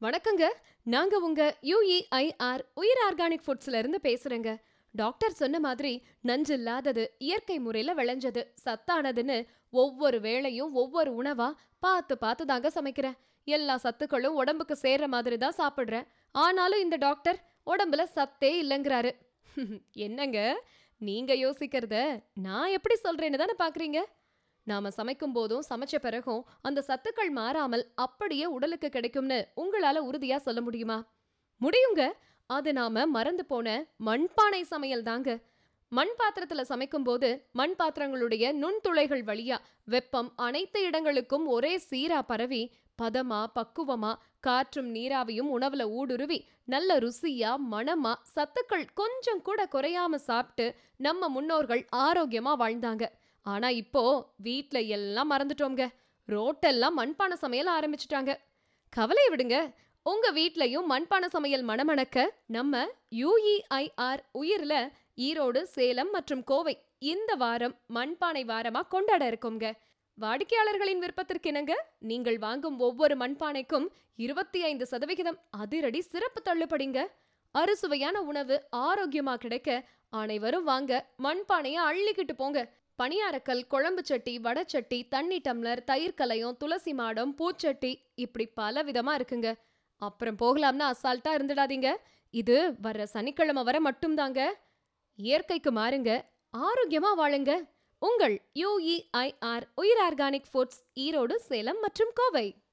வணக்கங்க நாங்க உங்க யுஇஐஆர் உயிர் ஆர்கானிக் ஃபுட்ஸ்ல இருந்து பேசுறேங்க டாக்டர் சொன்ன மாதிரி நஞ்சு இல்லாதது இயற்கை முறையில விளைஞ்சது சத்தானதுன்னு ஒவ்வொரு வேளையும் ஒவ்வொரு உணவா பார்த்து பார்த்து தாங்க சமைக்கிறேன் எல்லா சத்துக்களும் உடம்புக்கு சேர்ற மாதிரி தான் சாப்பிடுறேன் ஆனாலும் இந்த டாக்டர் உடம்புல சத்தே இல்லைங்கிறாரு என்னங்க நீங்க யோசிக்கிறத நான் எப்படி சொல்றேன்னு தானே பாக்குறீங்க நாம சமைக்கும் போதும் சமைச்ச பிறகும் அந்த சத்துக்கள் மாறாமல் அப்படியே உடலுக்கு கிடைக்கும்னு உங்களால உறுதியா சொல்ல முடியுமா முடியுங்க அது நாம மறந்து போன மண்பானை சமையல் தாங்க மண் பாத்திரத்துல சமைக்கும் போது மண் பாத்திரங்களுடைய நுண்துளைகள் வழியா வெப்பம் அனைத்து இடங்களுக்கும் ஒரே சீரா பரவி பதமா பக்குவமா காற்றும் நீராவியும் உணவுல ஊடுருவி நல்ல ருசியா மணமா சத்துக்கள் கொஞ்சம் கூட குறையாம சாப்பிட்டு நம்ம முன்னோர்கள் ஆரோக்கியமா வாழ்ந்தாங்க ஆனா இப்போ வீட்ல எல்லாம் மறந்துட்டோங்க ரோட்டெல்லாம் மண்பானை சமையல் ஆரம்பிச்சிட்டாங்க கவலையை விடுங்க உங்க வீட்லயும் மண்பானை சமையல் மணமணக்க நம்ம யுஇஐஆர் உயிர்ல ஈரோடு சேலம் மற்றும் கோவை இந்த வாரம் மண்பானை வாரமா கொண்டாட இருக்கோங்க வாடிக்கையாளர்களின் விருப்பத்திற்கு இணங்க நீங்கள் வாங்கும் ஒவ்வொரு மண்பானைக்கும் இருபத்தி ஐந்து சதவிகிதம் அதிரடி சிறப்பு தள்ளுபடிங்க அறுசுவையான உணவு ஆரோக்கியமா கிடைக்க அனைவரும் வாங்க மண்பானைய அள்ளிக்கிட்டு போங்க பணியாரக்கல் குழம்பு சட்டி வடச்சட்டி தண்ணி டம்ளர் தயிர் கலையம் துளசி மாடம் பூச்சட்டி இப்படி பல விதமா இருக்குங்க அப்புறம் போகலாம்னா அசால்ட்டா இருந்துடாதீங்க இது வர்ற சனிக்கிழமை வர மட்டும்தாங்க இயற்கைக்கு மாறுங்க ஆரோக்கியமா வாழுங்க உங்கள் யுஇஐஆர் உயிர் ஆர்கானிக் ஃபுட்ஸ் ஈரோடு சேலம் மற்றும் கோவை